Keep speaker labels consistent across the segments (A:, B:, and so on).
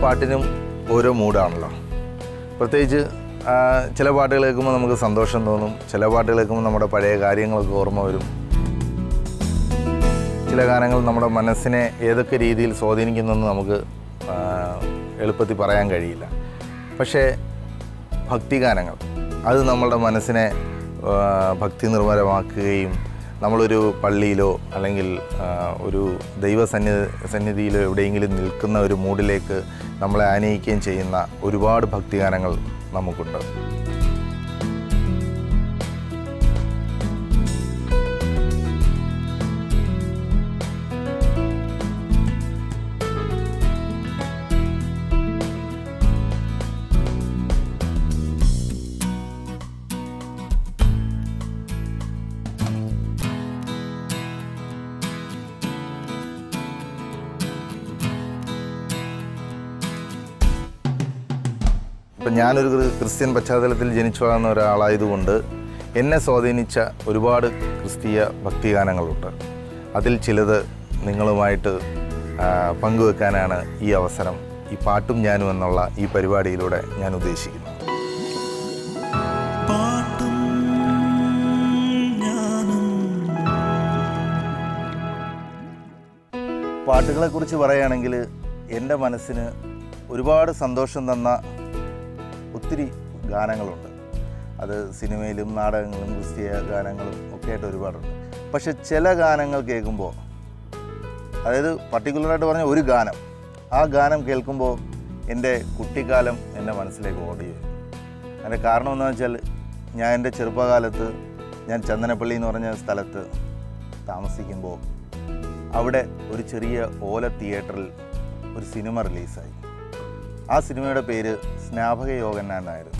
A: പാട്ടിനും ഓരോ മൂഡാണല്ലോ പ്രത്യേകിച്ച് ആ, ചില പാട്ടുകൾ കേൾക്കുമ്പോൾ നമുക്ക് സന്തോഷം തോന്നും ചില പാട്ടുകൾ കേൾക്കുമ്പോൾ നമ്മുടെ പഴയ കാര്യങ്ങളൊക്കെ ഓർമ്മ വരും ചില ഗാനങ്ങൾ നമ്മുടെ മനസ്സിനെ ഏതൊക്കെ രീതിയിൽ സ്വാധീനിക്കുന്നെന്ന് നമുക്ക് ആ, എളുപ്പത്തിൽ പറയാൻ കഴിയില്ല പക്ഷേ ഭക്തിഗാനങ്ങൾ അത് നമ്മളുടെ മനസ്സിനെ ആ, ഭക്തി നിർഭരമാക്കുകയും നമ്മളൊരു പള്ളിയിലോ അല്ലെങ്കിൽ ആ, ഒരു ദൈവസന്നി സന്നിധിയിലോ എവിടെയെങ്കിലും നിൽക്കുന്ന ഒരു മൂഡിലേക്ക് നമ്മളെ ആനയിക്കുകയും ചെയ്യുന്ന ഒരുപാട് ഭക്തിഗാനങ്ങൾ നമുക്കുണ്ട് ഇപ്പം ഞാനൊരു ക്രി- ക്രിസ്ത്യൻ പശ്ചാത്തലത്തിൽ ജനിച്ചു വളർന്ന ഒരാളായതുകൊണ്ട് എന്നെ സ്വാധീനിച്ച ഒരുപാട് ക്രിസ്തീയ ഭക്തിഗാനങ്ങളുണ്ട് അതിൽ ചിലത് നിങ്ങളുമായിട്ട് ആ, പങ്കുവെക്കാനാണ് ഈ അവസരം ഈ പാട്ടും ഞാനും എന്നുള്ള ഈ പരിപാടിയിലൂടെ ഞാൻ ഉദ്ദേശിക്കുന്നത്
B: പാട്ടും ഞാനും
A: പാട്ടുകളെക്കുറിച്ച് പറയുകയാണെങ്കിൽ എൻ്റെ മനസ്സിന് ഒരുപാട് സന്തോഷം തന്ന ഒത്തിരി ഗാനങ്ങളുണ്ട് അത് സിനിമയിലും നാടകങ്ങളും ക്രിസ്തീയ ഗാനങ്ങളും ഒക്കെ ആയിട്ട് ഒരുപാടുണ്ട് പക്ഷെ ചില ഗാനങ്ങൾ കേൾക്കുമ്പോൾ അതായത് പർട്ടിക്കുലറായിട്ട് പറഞ്ഞ ഒരു ഗാനം ആ ഗാനം കേൾക്കുമ്പോൾ എൻ്റെ കുട്ടിക്കാലം എൻ്റെ മനസ്സിലേക്ക് ഓടി വരും അതിൻ്റെ കാരണം എന്താണെന്ന് വെച്ചാൽ ഞാൻ എൻ്റെ ചെറുപ്പകാലത്ത് ഞാൻ ചന്ദനപ്പള്ളി എന്ന് പറഞ്ഞ സ്ഥലത്ത് താമസിക്കുമ്പോൾ അവിടെ ഒരു ചെറിയ ഓല തിയേറ്ററിൽ ഒരു സിനിമ റിലീസായി ആ സിനിമയുടെ പേര് സ്നാപക യോഗന്നാൻ എന്നായിരുന്നു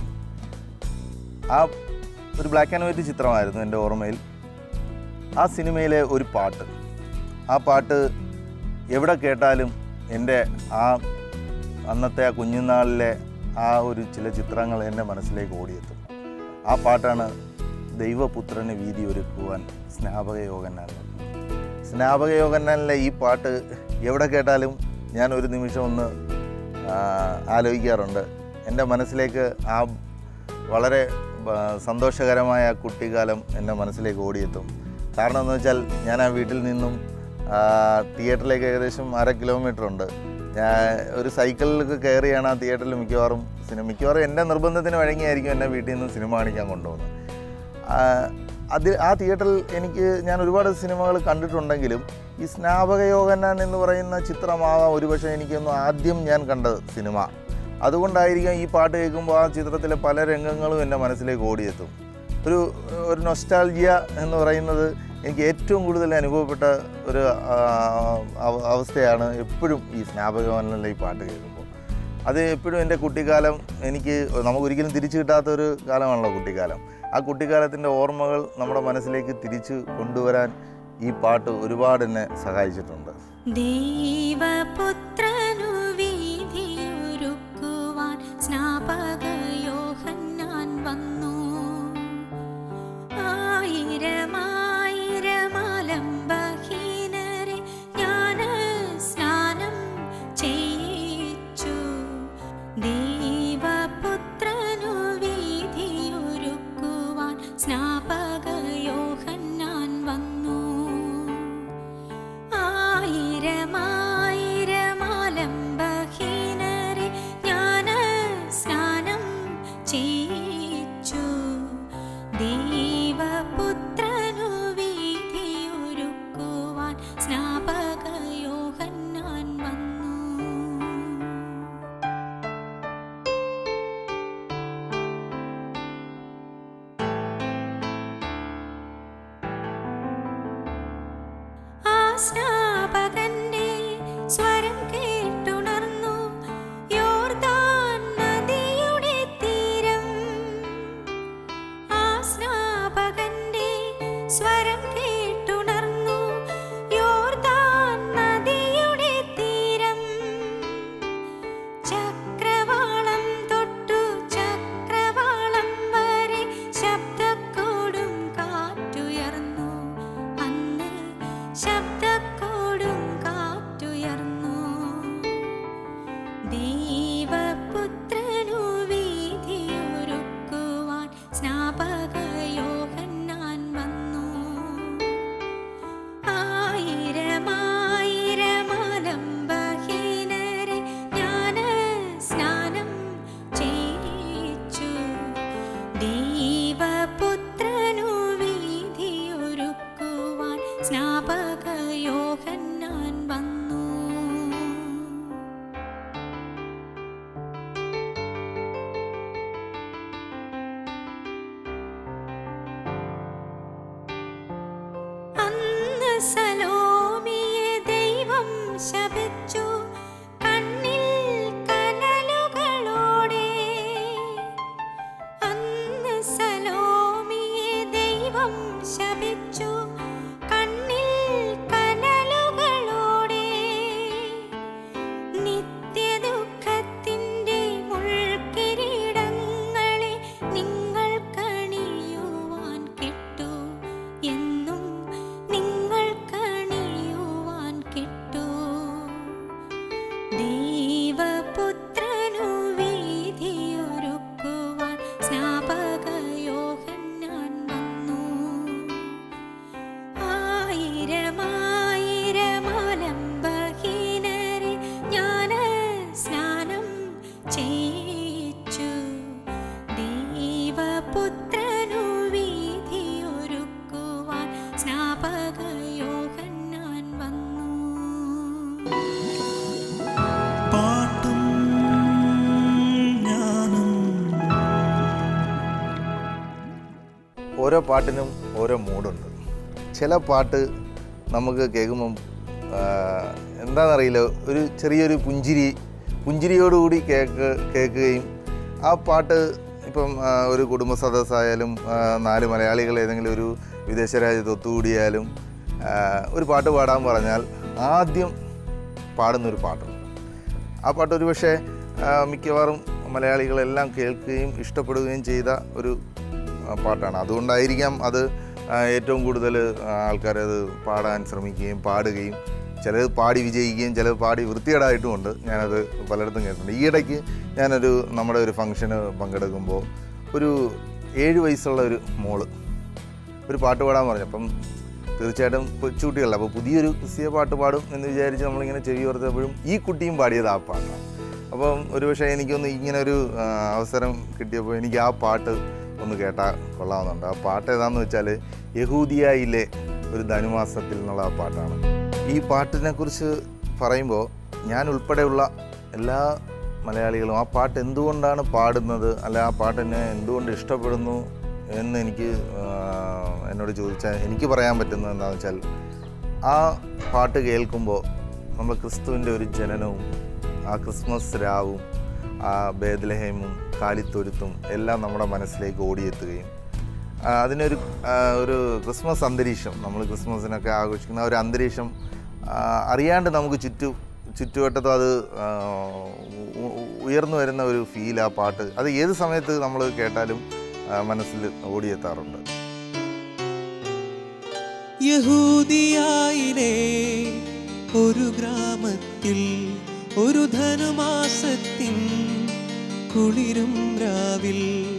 A: ആ ഒരു ബ്ലാക്ക് ആൻഡ് വൈറ്റ് ചിത്രമായിരുന്നു എൻ്റെ ഓർമ്മയിൽ ആ സിനിമയിലെ ഒരു പാട്ട് ആ പാട്ട് എവിടെ കേട്ടാലും എൻ്റെ ആ അന്നത്തെ ആ കുഞ്ഞുനാളിലെ ആ ഒരു ചില ചിത്രങ്ങൾ എൻ്റെ മനസ്സിലേക്ക് ഓടിയെത്തും ആ പാട്ടാണ് ദൈവപുത്രന് വീതി ഒരുക്കുവാൻ സ്നാപക യോഗന്നാൻ സ്നാപക യോഗന്നാനിലെ ഈ പാട്ട് എവിടെ കേട്ടാലും ഞാൻ ഒരു നിമിഷം ഒന്ന് ആ, ആലോചിക്കാറുണ്ട് എൻ്റെ മനസ്സിലേക്ക് ആ വളരെ ആ, സന്തോഷകരമായ ആ കുട്ടിക്കാലം എൻ്റെ മനസ്സിലേക്ക് ഓടിയെത്തും കാരണം എന്ന് വെച്ചാൽ ഞാൻ ആ വീട്ടിൽ നിന്നും ആ, തിയേറ്ററിലേക്ക് ഏകദേശം അര കിലോമീറ്റർ ഉണ്ട് ഞാൻ ഒരു സൈക്കിളിലൊക്കെ കയറിയാണ് ആ തിയേറ്ററിൽ മിക്കവാറും സിനിമ മിക്കവാറും എൻ്റെ നിർബന്ധത്തിന് വഴങ്ങിയായിരിക്കും എന്നെ വീട്ടിൽ നിന്ന് സിനിമ കാണിക്കാൻ കൊണ്ടുപോകുന്നത് ആ, അത് ആ തിയേറ്ററിൽ എനിക്ക് ഞാൻ ഒരുപാട് സിനിമകൾ കണ്ടിട്ടുണ്ടെങ്കിലും ഈ സ്നാപക യോഗന്നാൻ എന്ന് പറയുന്ന ചിത്രമാവാം ഒരുപക്ഷെ എനിക്കൊന്ന് ആദ്യം ഞാൻ കണ്ടത് സിനിമ അതുകൊണ്ടായിരിക്കാം ഈ പാട്ട് കേൾക്കുമ്പോൾ ആ ചിത്രത്തിലെ പല രംഗങ്ങളും എൻ്റെ മനസ്സിലേക്ക് ഓടിയെത്തും ഒരു ഒരു നൊസ്റ്റാൾജിയ എന്ന് പറയുന്നത് എനിക്ക് ഏറ്റവും കൂടുതൽ അനുഭവപ്പെട്ട ഒരു ആ, അവ- അവസ്ഥയാണ് എപ്പോഴും ഈ സ്നാപകവനിലെ ഈ പാട്ട് കേൾക്കുമ്പോൾ അത് എപ്പോഴും എൻ്റെ കുട്ടിക്കാലം എനിക്ക് നമുക്കൊരിക്കലും തിരിച്ചു കിട്ടാത്ത ഒരു കാലമാണല്ലോ കുട്ടിക്കാലം ആ കുട്ടിക്കാലത്തിൻ്റെ ഓർമ്മകൾ നമ്മുടെ മനസ്സിലേക്ക് തിരിച്ചു കൊണ്ടുവരാൻ ഈ പാട്ട് ഒരുപാട് എന്നെ സഹായിച്ചിട്ടുണ്ട്
C: ദൈവപുത്രനു വീതിയൊരുക്കുവാൻ സ്നാപകയോഹന്നാൻ വന്നു ആയിരമായിരമലംബഹീനരെ ജ്ഞാന സ്നാനം ചെയ്യിച്ചു ദൈവപുത്രനു വീതിയൊരുക്കുവാൻ സ്നാപകയോഹന്നാൻ വന്നു ആയിരമായിരമാലംബഹീനരെ ജ്ഞാന സ്നാനം ചെയ്യിച്ചു ദൈവപുത്രനു വീതിയൊരുക്കുവാൻ സ്നാപകയോഹന്നാൻ വന്നു ആ സ്നാപകന്റെ സ്വരം കേട്ടുണർന്നു യോർദാൻ നദിയുടെ തീരം ആ സ്നാപകന്റെ സ്വരം കേട്ടുണർന്നു യോർദാൻ നദിയുടെ തീരം ചക്രവാളം തൊട്ടു ചക്രവാളം വരെ ശബ്ദക്കോടും കാറ്റുയർന്നു അന്ന് ശബ്ദക്കോടും ചെയ്യിച്ചു ദൈവപുത്രനു വീതിയൊരുക്കുവാൻ സ്നാപക യോഹന്നാൻ വന്നു
B: പാട്ടും ഞാനും
A: ഓരോ പാട്ടിനും ഓരോ മൂഡുണ്ട് ചില പാട്ട് നമുക്ക് കേൾക്കുമ്പം ആ, എന്താണെന്നറിയില്ല ഒരു ചെറിയൊരു പുഞ്ചിരി പുഞ്ചിരിയോടുകൂടി കേക്ക് കേൾക്കുകയും ആ പാട്ട് ഇപ്പം ആ, ഒരു കുടുംബ സദസ്സായാലും ആ, നാല് മലയാളികൾ ഏതെങ്കിലും ഒരു വിദേശ രാജ്യത്ത് ഒത്തുകൂടിയാലും ആ, ഒരു പാട്ട് പാടാൻ പറഞ്ഞാൽ ആദ്യം പാടുന്നൊരു പാട്ടുണ്ട് ആ പാട്ട് ഒരു പക്ഷേ മിക്കവാറും മലയാളികളെല്ലാം കേൾക്കുകയും ഇഷ്ടപ്പെടുകയും ചെയ്ത ഒരു ആ, പാട്ടാണ് അതുകൊണ്ടായിരിക്കാം അത് ആ, ഏറ്റവും കൂടുതൽ ആൾക്കാരത് പാടാൻ ശ്രമിക്കുകയും പാടുകയും ചിലത് പാടി വിജയിക്കുകയും ചിലത് പാടി വൃത്തികേടായിട്ടുമുണ്ട് ഞാനത് പലയിടത്തും കേട്ടിട്ടുണ്ട് ഈയിടയ്ക്ക് ഞാനൊരു നമ്മുടെ ഒരു ഫംഗ്ഷന് പങ്കെടുക്കുമ്പോൾ ഒരു ഏഴ് വയസ്സുള്ള ഒരു മോള് ഒരു പാട്ട് പാടാൻ പറഞ്ഞു അപ്പം തീർച്ചയായിട്ടും കൊച്ചുകുട്ടികളല്ല അപ്പോൾ പുതിയൊരു ക്രിസ്തീയ പാട്ട് പാടും എന്ന് വിചാരിച്ച് നമ്മളിങ്ങനെ ചെവി ഓർത്തപ്പോഴും ഈ കുട്ടിയും പാടിയത് ആ പാട്ടാണ് അപ്പം ഒരുപക്ഷെ എനിക്കൊന്ന് ഇങ്ങനെ ഒരു ആ, അവസരം കിട്ടിയപ്പോൾ എനിക്ക് ആ പാട്ട് ഒന്ന് കേട്ടാൽ കൊള്ളാവുന്നുണ്ട് ആ പാട്ട് ഏതാണെന്ന് വെച്ചാൽ യഹൂദിയായിലെ ഒരു ധനുമാസത്തിൽ എന്നുള്ള ആ പാട്ടാണ് ഈ പാട്ടിനെ കുറിച്ച് പറയുമ്പോൾ ഞാൻ ഉൾപ്പെടെയുള്ള എല്ലാ മലയാളികളും ആ പാട്ട് എന്തുകൊണ്ടാണ് പാടുന്നത് അല്ല ആ പാട്ട് എന്നെ എന്തുകൊണ്ട് ഇഷ്ടപ്പെടുന്നു എന്ന് എനിക്ക് ആ, എന്നോട് ചോദിച്ചാൽ എനിക്ക് പറയാൻ പറ്റുന്നത് എന്താണെന്ന് വെച്ചാൽ ആ പാട്ട് കേൾക്കുമ്പോൾ നമ്മൾ ക്രിസ്തുവിൻ്റെ ഒരു ജനനവും ആ ക്രിസ്മസ് രാവും ആ ബേദലഹേമും കാലിത്തൊരുത്തും എല്ലാം നമ്മുടെ മനസ്സിലേക്ക് ഓടിയെത്തുകയും ആ, അതിനൊരു ആ, ഒരു ക്രിസ്മസ് അന്തരീക്ഷം നമ്മൾ ക്രിസ്മസിനൊക്കെ ആഘോഷിക്കുന്ന ആ ഒരു അന്തരീക്ഷം ആ, അറിയാണ്ട് നമുക്ക് ചുറ്റു ചുറ്റുവട്ടത്തും അത് ആ, ഉ- ഉ- ഉയർന്നു വരുന്ന ഒരു ഫീൽ ആ പാട്ട് അത് ഏത് സമയത്ത് നമ്മൾ കേട്ടാലും ആ, മനസ്സിൽ ഓടിയെത്താറുണ്ട്
B: യഹൂദിയായിലെ ഒരു ഗ്രാമത്തിൽ ഒരു ധനുമാസത്തിൻ കുളിരും രാവിൽ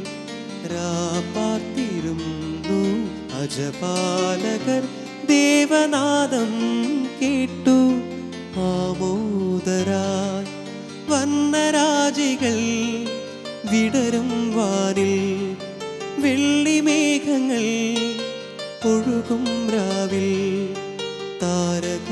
B: രാപ്പാർത്തിരുന്നു അജപാലകർ ദേവനാദം കേട്ടു ആമോദരായി വന്നരാജികൾ വിടരും വാനിൽ വെള്ളിമേഘങ്ങൾ ഒഴുകും രാവിൽ താരക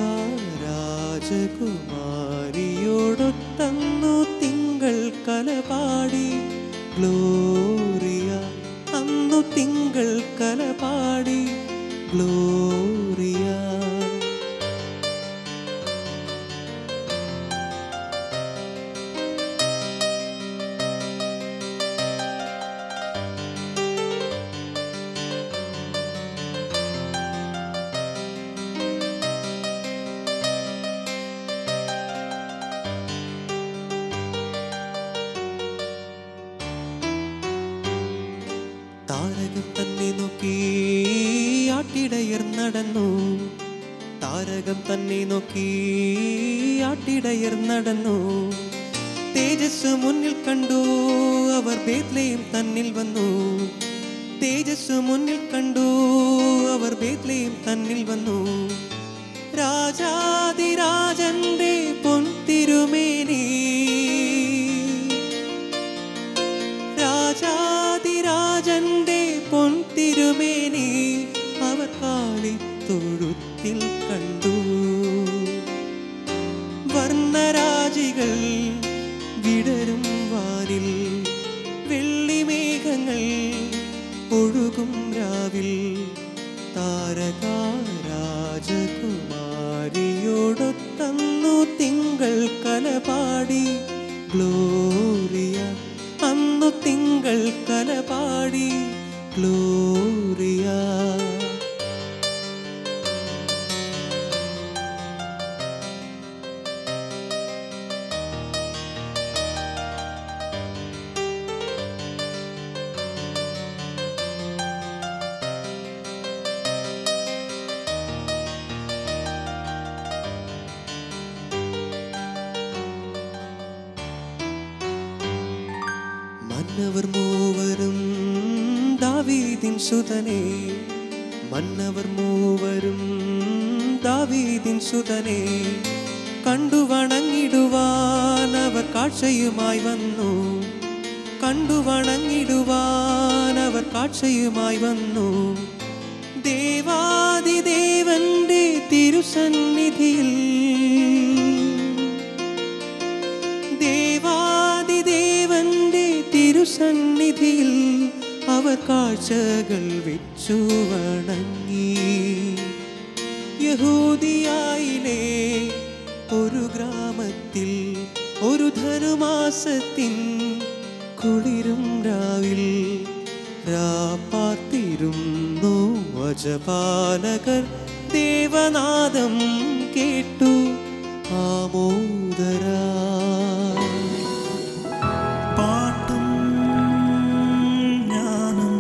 B: രാജകുമാരിയോടൊത്തന്നു തിങ്കൾ കലപാടി ഗ്ലോറിയ അന്നു തിങ്കൾ കലപാടി ഗ്ലോറിയ താരകം തന്നെ നോക്കി ആട്ടിടയർ നടന്നു താരകം തന്നെ നോക്കി ആട്ടിടയർ നടന്നു തേജസ് മുന്നിൽ കണ്ടു അവർ ബേത്ലയും തന്നിൽ വന്നു തേജസ് മുന്നിൽ കണ്ടു അവർ ബേത്ലയും തന്നിൽ വന്നു രാജാതിരാജന്റെ പൊൻതിരുമേനി രാജാതിരാജന്റെ പൊൻതിരുമേനി അവർ കാലിത്തൊഴുത്തിൽ കണ്ടു വർണ്ണരാജികൾ വിടരും വാനിൽ വെള്ളിമേഘങ്ങൾ ഒഴുകും രാവിൽ താരകാ രാജകുമാരിയോടൊത്തന്നു തിങ്കൾ കലപാടി ഗ്ലോറിയ അന്നു തിങ്കൾ കലപാടി ഗ്ലോറിയ മന്നവർ മൂവരും ദാവീദിൻ സുതനെ മന്നവർ മൂവരും ദാവീദിൻ സുതനെ കണ്ടു വണങ്ങിടുവാൻ അവർ കാഴ്ചയുമായി വന്നു കണ്ടു വണങ്ങിടുവാൻ അവർ കാഴ്ചയുമായി വന്നു ദേവാദിദേവന്റെ തിരുസന്നിധിയിൽ ദേവാദിദേവന്റെ തിരുസന്നിധിയിൽ അവർ കാഴ്ചകൾ വെച്ചു വണങ്ങി യഹൂദിയായിലെ ഒരു ഗ്രാമത്തിൽ ഒരു ധനുമാസത്തിൻ കുളിരും രാവിൽ രാപ്പാർത്തിരുന്നു വജപാലകർ ദേവനാദം കേട്ടു ആമോദരാ
D: പാട്ടും ഞാനും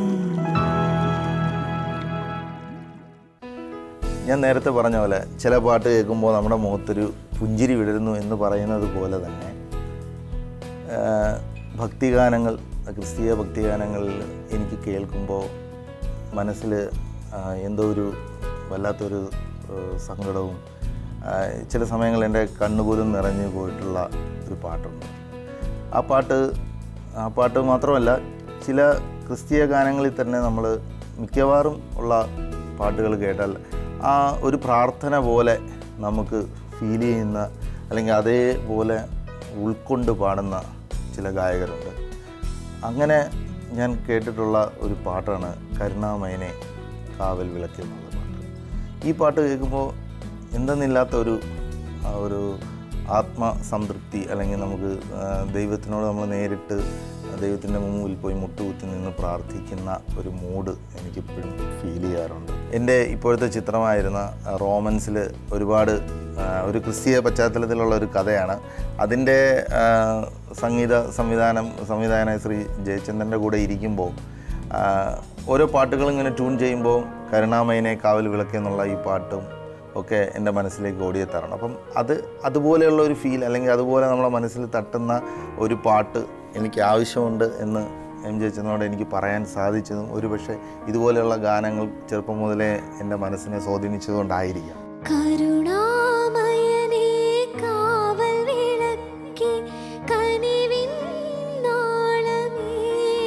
A: ഞാൻ നേരത്തെ പറഞ്ഞ പോലെ ചില പാട്ട് കേൾക്കുമ്പോൾ നമ്മുടെ മുഖത്തൊരു പുഞ്ചിരി വിടരുന്നു എന്ന് പറയുന്നത് പോലെ തന്നെ ആ, ഭക്തിഗാനങ്ങൾ ക്രിസ്തീയ ഭക്തിഗാനങ്ങളിൽ എനിക്ക് കേൾക്കുമ്പോൾ മനസ്സിൽ ആ, എന്തോ ഒരു വല്ലാത്തൊരു ആ, സങ്കടവും ആ, ചില സമയങ്ങളിൽ എൻ്റെ കണ്ണുപോലും നിറഞ്ഞു പോയിട്ടുള്ള ഒരു പാട്ടുണ്ട് ആ പാട്ട് ആ പാട്ട് മാത്രമല്ല ചില ക്രിസ്തീയ ഗാനങ്ങളിൽ തന്നെ നമ്മൾ മിക്കവാറും ഉള്ള പാട്ടുകൾ കേട്ടാൽ ആ ഒരു പ്രാർത്ഥന പോലെ നമുക്ക് ഫീൽ ചെയ്യുന്ന അല്ലെങ്കിൽ അതേപോലെ ഉൾക്കൊണ്ട് പാടുന്ന ചില ഗായകരുണ്ട് അങ്ങനെ ഞാൻ കേട്ടിട്ടുള്ള ഒരു പാട്ടാണ് കരുണാമയനെ കാവൽ വിളക്ക് എന്നുള്ള പാട്ട് ഈ പാട്ട് കേൾക്കുമ്പോൾ എന്തെന്നില്ലാത്ത ഒരു ആ ഒരു ആത്മസംതൃപ്തി അല്ലെങ്കിൽ നമുക്ക് ആ, ദൈവത്തിനോട് നമ്മൾ നേരിട്ട് ദൈവത്തിൻ്റെ മുമ്പിൽ പോയി മുട്ടുകുത്തി നിന്ന് പ്രാർത്ഥിക്കുന്ന ഒരു മൂഡ് എനിക്കിപ്പോഴും ഫീൽ ചെയ്യാറുണ്ട് എൻ്റെ ഇപ്പോഴത്തെ ചിത്രമായിരുന്ന റോമൻസിൽ ഒരുപാട് ആ, ഒരു ക്രിസ്തീയ പശ്ചാത്തലത്തിലുള്ള ഒരു കഥയാണ് അതിൻ്റെ ആ, സംഗീത സംവിധാനം സംവിധായകനായ ശ്രീ ജയചന്ദ്രൻ്റെ കൂടെ ഇരിക്കുമ്പോൾ ആ, ഓരോ പാട്ടുകളും ഇങ്ങനെ ട്യൂൺ ചെയ്യുമ്പോൾ കരുണാമയനെ കാവൽ വിളക്ക് എന്നുള്ള ഈ പാട്ടും ഒക്കെ എൻ്റെ മനസ്സിലേക്ക് ഓടിയെത്താറുണ്ട് അപ്പം അത് അതുപോലെയുള്ള ഒരു ഫീൽ അല്ലെങ്കിൽ അതുപോലെ നമ്മളെ മനസ്സിൽ തട്ടുന്ന ഒരു പാട്ട് എനിക്ക് ആവശ്യമുണ്ട് എന്ന് എം ജയചന്ദ്രനോട് എനിക്ക് പറയാൻ സാധിച്ചതും ഒരുപക്ഷെ ഇതുപോലെയുള്ള ഗാനങ്ങൾ ചെറുപ്പം മുതലേ എൻ്റെ മനസ്സിനെ സ്വാധീനിച്ചതുകൊണ്ടായിരിക്കാം
C: കരുണാമയനേ കാവൽ വിളക്കേ കനിവിൻ നാളമേ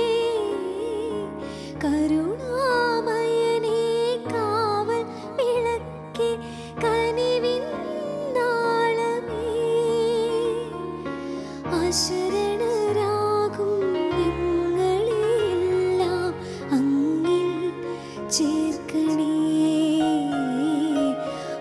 C: കരുണാമയനേ കാവൽ വിളക്കേ കനിവിൻ നാളമേ അശരണരാകും ഞങ്ങളെല്ലാം അങ്ങിൽ ചേർക്കണേ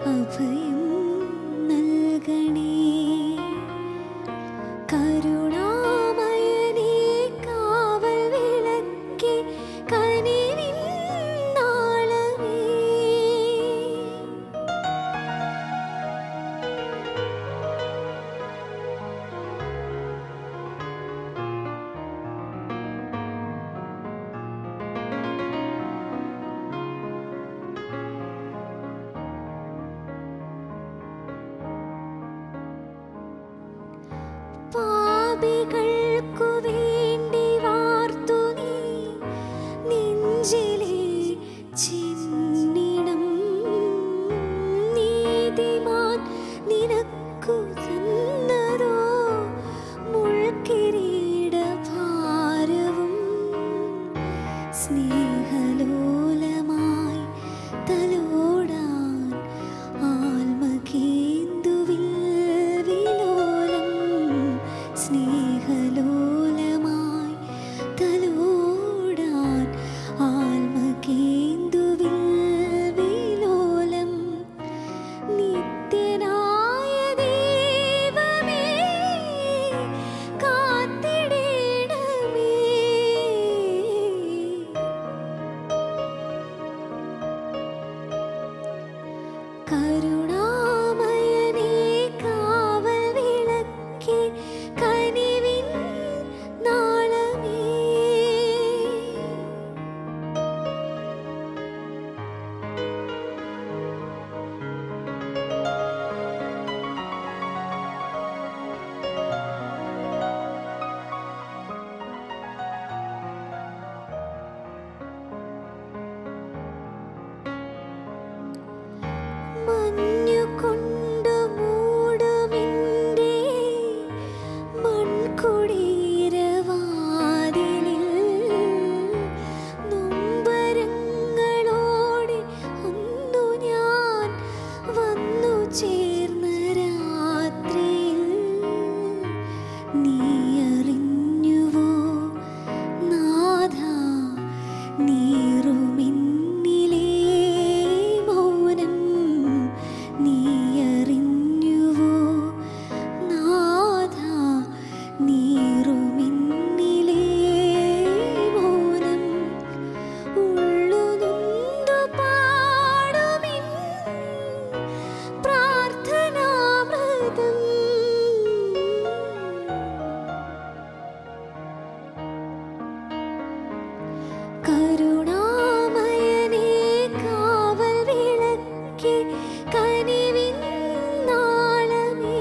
C: കരുണാമയനേ കാവൽ വിളക്കി കനിവിൻ നാളമേ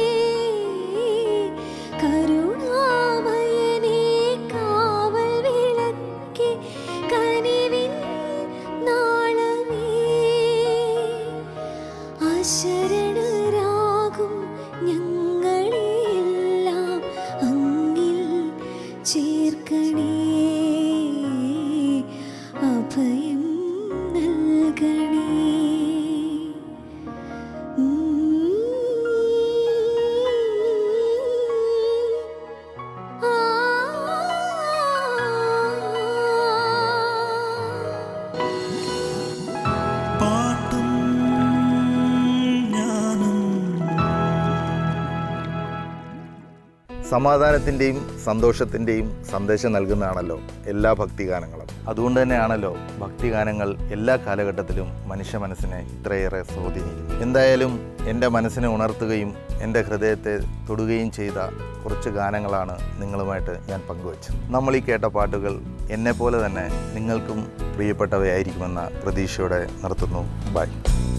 C: കരുണാമയനേ കാവൽ വിളക്കി കനിവിൻ നാളമേ അശരണരാകും ഞങ്ങളെല്ലാം അങ്ങിൽ ചേർക്കണേ അഭയം നൽകണേ
D: പാട്ടും ഞാനും
A: സമാധാനത്തിൻ്റെയും സന്തോഷത്തിൻ്റെയും സന്ദേശം നൽകുന്നതാണല്ലോ എല്ലാ ഭക്തിഗാനങ്ങളും അതുകൊണ്ട് തന്നെയാണല്ലോ ഭക്തിഗാനങ്ങൾ എല്ലാ കാലഘട്ടത്തിലും മനുഷ്യ മനസ്സിനെ ഇത്രയേറെ സ്വാധീനിക്കുന്നു എന്തായാലും എൻ്റെ മനസ്സിനെ ഉണർത്തുകയും എൻ്റെ ഹൃദയത്തെ തൊടുകയും ചെയ്ത കുറച്ച് ഗാനങ്ങളാണ് നിങ്ങളുമായിട്ട് ഞാൻ പങ്കുവച്ചത് നമ്മൾ ഈ കേട്ട പാട്ടുകൾ എന്നെപ്പോലെ തന്നെ നിങ്ങൾക്കും പ്രിയപ്പെട്ടവയായിരിക്കുമെന്ന പ്രതീക്ഷയോടെ നിർത്തുന്നു ബൈ